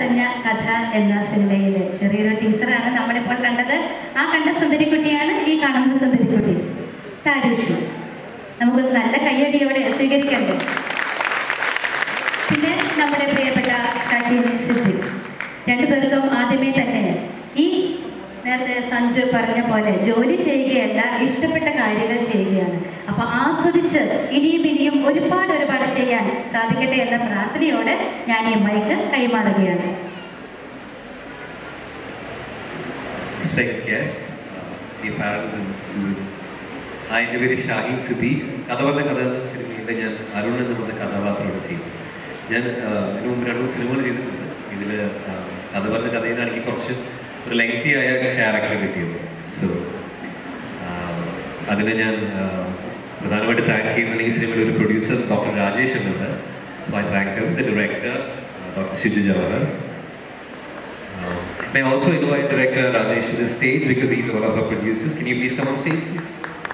പറഞ്ഞ കഥ എന്ന സിനിമയിലെ ചെറിയൊരു ടീച്ചറാണ് നമ്മളിപ്പോൾ കണ്ടത് ആ കണ്ട സുന്ദരിക്കുട്ടിയാണ് ഈ കാണുന്ന സുന്ദരിക്കുട്ടി താരുഷി നമുക്ക് നല്ല കയ്യടിയോടെ സ്വീകരിക്കണ്ടേ പിന്നെ നമ്മുടെ പ്രിയപ്പെട്ട ഷാഹിൻ സിദ്ധി രണ്ടുപേർക്കും ആദ്യമേ തന്നെ ഈ നേരത്തെ സഞ്ജു പറഞ്ഞ പോലെ ജോലി ചെയ്യുകയല്ല ഇഷ്ടപ്പെട്ട കാര്യങ്ങൾ ചെയ്യുകയാണ് അപ്പൊ ആസ്വദിച്ച് ഇനിയും ഇനിയും ഒരുപാട് ഒരുപാട് ചെയ്യാൻ സാധിക്കട്ടെ എന്ന പ്രാർത്ഥനയോടെ ഞാൻ ഈ മൈക്ക് കൈമാറുകയാണ് respected guests, uh, dear parents and students. Hi എൻ്റെ പേര് ഷാഹിൻ സിദ്ദീഖ് കഥ പറഞ്ഞ കഥ എന്ന സിനിമയിൽ ഞാൻ അരുൺ എന്ന് പറഞ്ഞ കഥാപാത്രമാണ് ചെയ്യുന്നത് ഞാൻ ആഹ്, ഇതിനു മുമ്പ് രണ്ട് മൂന്ന് സിനിമകൾ ചെയ്തിട്ടുണ്ട് ഇതിൽ കഥ പറഞ്ഞ കഥയിൽ നിന്ന് എനിക്ക് കുറച്ച് ഒരു ലെങ്തി ആയ ക്യാരക്ടർ കിട്ടിയത് സോ അതിന് ഞാൻ ആഹ്, പ്രധാനമായിട്ട് താങ്ക് ചെയ്യുന്നത് ഈ സിനിമയുടെ ഒരു പ്രൊഡ്യൂസർ ഡോക്ടർ രാജേഷ് എന്നുണ്ട് so I thank you the director doctor Siju Jawahar Uh, may I also invite director Rajesh to the stage because he's one of our producers. Can you please come on stage, please?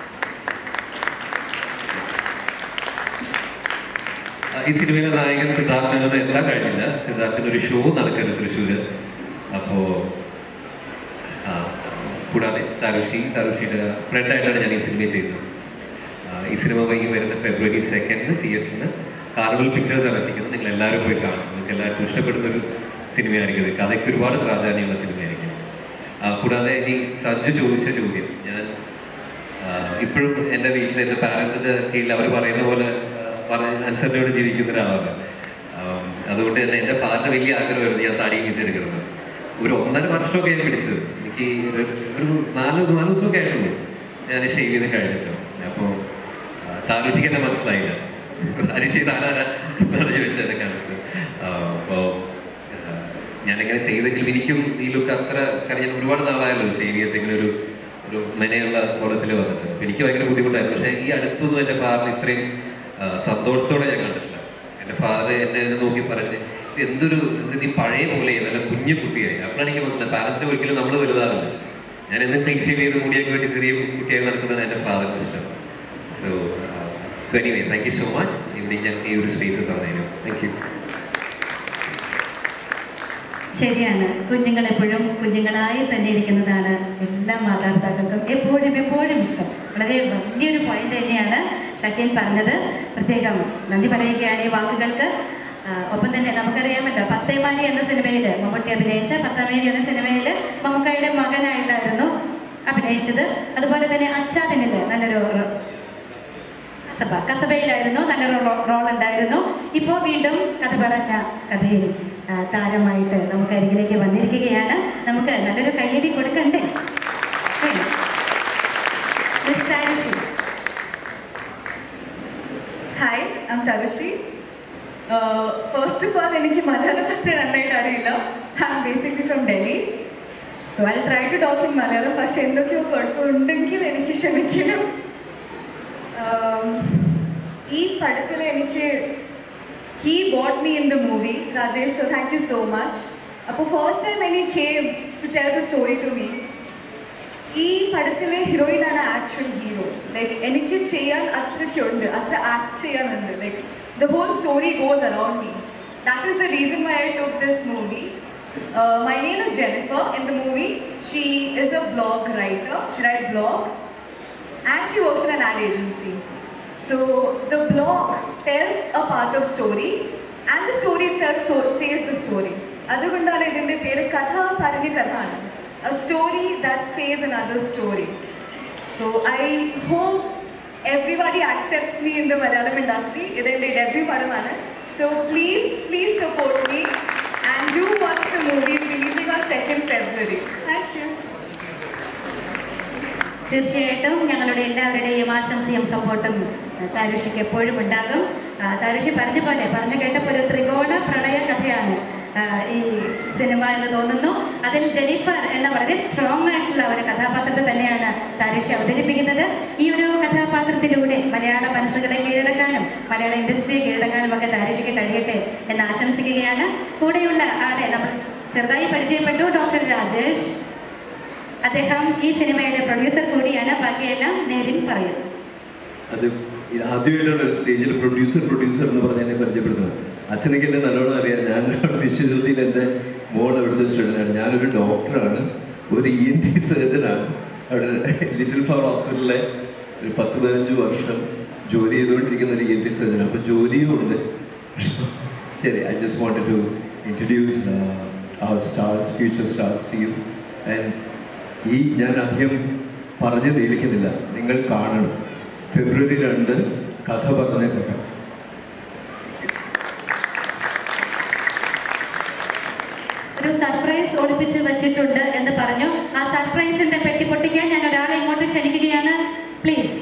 Uh, ഈ സിനിമയിലെ നായകൻ സിദ്ധാർത്ഥനൊന്നും എത്താൻ കഴിഞ്ഞില്ല സിദ്ധാർത്ഥിന് ഒരു show നടക്കുന്നത് തൃശ്ശൂര് അപ്പോൾ കൂടാതെ തരുഷി തരുഷിയുടെ ഫ്രണ്ടായിട്ടാണ് ഞാൻ ഈ സിനിമ ചെയ്തത് ആ, ഈ സിനിമ ഈ വരുന്ന ഫെബ്രുവരി സെക്കൻഡിന് തിയേറ്ററിന് കാർണിവൽ പിക്ചേഴ്സാണ് എത്തിക്കുന്നത് നിങ്ങൾ എല്ലാവരും പോയി കാണും നിങ്ങൾക്ക് എല്ലാവർക്കും ഇഷ്ടപ്പെടുന്ന ഒരു സിനിമയായിരിക്കും ഇത് കഥയ്ക്ക് ഒരുപാട് പ്രാധാന്യമുള്ള സിനിമയായിരിക്കും ആ, കൂടാതെ ഇനി സഞ്ജു ചോദിച്ച ചോദ്യം ഞാൻ ആ, ഇപ്പോഴും എൻ്റെ വീട്ടിൽ എൻ്റെ പാരൻസിൻ്റെ കീഴിൽ അവർ പറയുന്ന പോലെ അനുസരണയോട് ജീവിക്കുന്ന ഒരാളാണ് ആ, അതുകൊണ്ട് തന്നെ എൻ്റെ ഫാദറിൻ്റെ വലിയ ആഗ്രഹമായിരുന്നു ഞാൻ തടി മീച്ചെടുക്കുന്നത് ഒരു ഒന്നര വർഷമൊക്കെ ഞാൻ പിടിച്ചത് എനിക്ക് ഒരു ഒരു നാല് നാല് ദിവസമൊക്കെ ആയിട്ടുള്ളൂ ഞാൻ ഷേവ് ചെയ്ത് കഴിഞ്ഞിട്ട് അപ്പോൾ താരുചിക്ക് എന്നെ മനസ്സിലായില്ല താരുചി താനാരാ എന്നാണ് ചോദിച്ചത് എന്നെ കണ്ടിട്ട് അപ്പോൾ ഞാനിങ്ങനെ ചെയ്തെങ്കിലും എനിക്കും ഈ ലുക്ക് അത്ര കാരണം ഞാൻ ഒരുപാട് നാളായല്ലോ ഷേവ് ചെയ്തിട്ട് ഇങ്ങനെ ഒരു ഒരു മെനയുള്ള കോലത്തിൽ വന്നിട്ട് അപ്പൊ എനിക്ക് ഭയങ്കര ബുദ്ധിമുട്ടായിരുന്നു പക്ഷേ ഈ അടുത്തൊന്നും എൻ്റെ ഫാദറിന് ഇത്രയും ആ, സന്തോഷത്തോടെ ഞാൻ കണ്ടിട്ടില്ല എൻ്റെ ഫാദർ എന്നെ എന്നെ നോക്കി പറഞ്ഞ് "ഇത് എന്തൊരു എന്ത് നീ പഴയ പോലെ നല്ല കുഞ്ഞു കുട്ടിയായി അപ്പോഴാണ് എനിക്ക് മനസ്സിലായി പാരൻസിനെ ഒരിക്കലും നമ്മൾ വലുതാറില്ല ഞാൻ എന്നും ക്ലീൻ ഷേവ് ചെയ്ത് മുടിയൊക്കെ വേണ്ടി ചെറിയ കുട്ടിയായി നടക്കുന്നതാണ് എൻ്റെ ഫാദറിന് ഇഷ്ടം so so anyway thank you so much ഇവിടെ ഞങ്ങൾക്ക് ഈ ഒരു സ്പേസ് തന്നതിനും താങ്ക് യു ശരിയാണ് കുഞ്ഞുങ്ങൾ എപ്പോഴും കുഞ്ഞുങ്ങളായി തന്നെ ഇരിക്കുന്നതാണ് എല്ലാ മാതാപിതാക്കൾക്കും എപ്പോഴും എപ്പോഴും ഇഷ്ടം വളരെ വലിയൊരു പോയിന്റ് തന്നെയാണ് ഷക്കീൽ പറഞ്ഞത് പ്രത്യേകം നന്ദി പറയുകയാണ് ഈ വാക്കുകൾക്ക് ആ, ഒപ്പം തന്നെ നമുക്കറിയാമല്ലോ പത്തേമാരി എന്ന സിനിമയിൽ മമ്മൂട്ടി അഭിനയിച്ച പത്താമേരി എന്ന സിനിമയിൽ മമ്മൂക്കയുടെ മകനായിട്ടായിരുന്നു അഭിനയിച്ചത് അതുപോലെ തന്നെ അച്ചാദിനിൽ നല്ലൊരു റോ- കസബ കസബയിലായിരുന്നു നല്ലൊരു റോ- റോൾ ഉണ്ടായിരുന്നു ഇപ്പോൾ വീണ്ടും കഥ പറഞ്ഞ കഥയിൽ ആ, താരമായിട്ട് നമുക്ക് അരികിലേക്ക് വന്നിരിക്കുകയാണ് നമുക്ക് നല്ലൊരു കയ്യടി കൊടുക്കണ്ടേ വേണം. Miss Tarasree. Hi I'm Tarushi first of all എനിക്ക് മലയാളം അത്ര നന്നായിട്ട് അറിയില്ല I am basically from Delhi so I try to talk in Malayalam പക്ഷെ എന്തൊക്കെയോ കുഴപ്പമുണ്ടെങ്കിൽ എനിക്ക് ക്ഷമിക്കണം Um, ഈ പടത്തിൽ എനിക്ക് he brought me in the movie Rajesh so thank you so much അപ്പോൾ first time any came to tell the story to me ഈ പടത്തിലെ ഹീറോയിനാണ് ആക്ച്വൽ ഹീറോ ലൈക്ക് എനിക്ക് ചെയ്യാൻ അത്രയ്ക്കുണ്ട് അത്ര ആക്ട് ചെയ്യാനുണ്ട് like the whole story goes around me that is the reason why I took this movie my name is Jennifer in the movie she is a blog writer she writes blogs and she works in an ad agency. So the blog tells a part of story and the story itself so, says the story. അതുകൊണ്ടാണ് ഇതിൻ്റെ പേര് കഥ പറഞ്ഞ കഥ ആണ് a story that says another story. So I hope everybody accepts me in the Malayalam industry. ഇതെൻ്റെ debut പടമാണ് So please, please support me and do watch the movie. It's releasing on 2nd February. Thank you. തീർച്ചയായിട്ടും ഞങ്ങളുടെ എല്ലാവരുടെയും ആശംസയും സപ്പോർട്ടും താരുഷിക്ക് എപ്പോഴും ഉണ്ടാകും ആ, താരുഷി പറഞ്ഞ പോലെ പറഞ്ഞു കേട്ടപ്പോൾ ഒരു ത്രികോണ പ്രണയ കഥയാണ് ആ, ഈ സിനിമ എന്ന് തോന്നുന്നു അതിൽ ജെനിഫർ എന്ന വളരെ സ്ട്രോങ് ആയിട്ടുള്ള ഒരു കഥാപാത്രത്തെ തന്നെയാണ് താരുഷി അവതരിപ്പിക്കുന്നത് ഈ ഒരു കഥാപാത്രത്തിലൂടെ മലയാള മനസ്സുകളെ കീഴടക്കാനും മലയാള ഇൻഡസ്ട്രിയെ കീഴടക്കാനും ഒക്കെ താരുഷിക്ക് കഴിയട്ടെ എന്ന് ആശംസിക്കുകയാണ് കൂടെയുള്ള ആളെ നമ്മൾ ചെറുതായി പരിചയപ്പെട്ടു ഡോക്ടർ രാജേഷ് അദ്ദേഹം ഈ സിനിമയുടെ പ്രൊഡ്യൂസർ കൂടിയാണ് ബാക്കിയെല്ലാം നേരിൽ പറയും അത് ഇത് ആദ്യമായിട്ടാണ് ഒരു സ്റ്റേജിൽ പ്രൊഡ്യൂസർ പ്രൊഡ്യൂസർ എന്ന് പറഞ്ഞ് എന്നെ പരിചയപ്പെടുത്തുന്നത് അച്ഛനൊക്കെ എന്നെ നല്ലോണം അറിയാം ഞാൻ വിശ്വജ്യോതിയിൽ എൻ്റെ ഒരു സ്റ്റുഡൻ്റാണ് ഞാനൊരു ഡോക്ടറാണ് ഒരു ഇ എൻ ടി സർജനാണ് അവിടെ ലിറ്റിൽ ഫ്ലവർ ഹോസ്പിറ്റലിലെ ഒരു പത്ത് പതിനഞ്ച് വർഷം ജോലി ചെയ്തുകൊണ്ടിരിക്കുന്ന ഒരു ഇ എൻ ടി സർജൻ അപ്പോൾ ജോലിയും ഉണ്ട് ശരി I just want to introduce our stars future stars team and ഈ ഞാൻ അധികം പറഞ്ഞു നീലിക്കുന്നില്ല നിങ്ങൾ കാണണം ഫെബ്രുവരി രണ്ട് കഥ പറഞ്ഞ കഥ ഒരു സർപ്രൈസ് ഒളിപ്പിച്ച് വെച്ചിട്ടുണ്ട് എന്ന് പറഞ്ഞു ആ സർപ്രൈസിന്റെ പെട്ടി പൊട്ടിക്കാൻ ഞാൻ ഒരാളെ ഇങ്ങോട്ട് ക്ഷണിക്കുകയാണ് പ്ലീസ്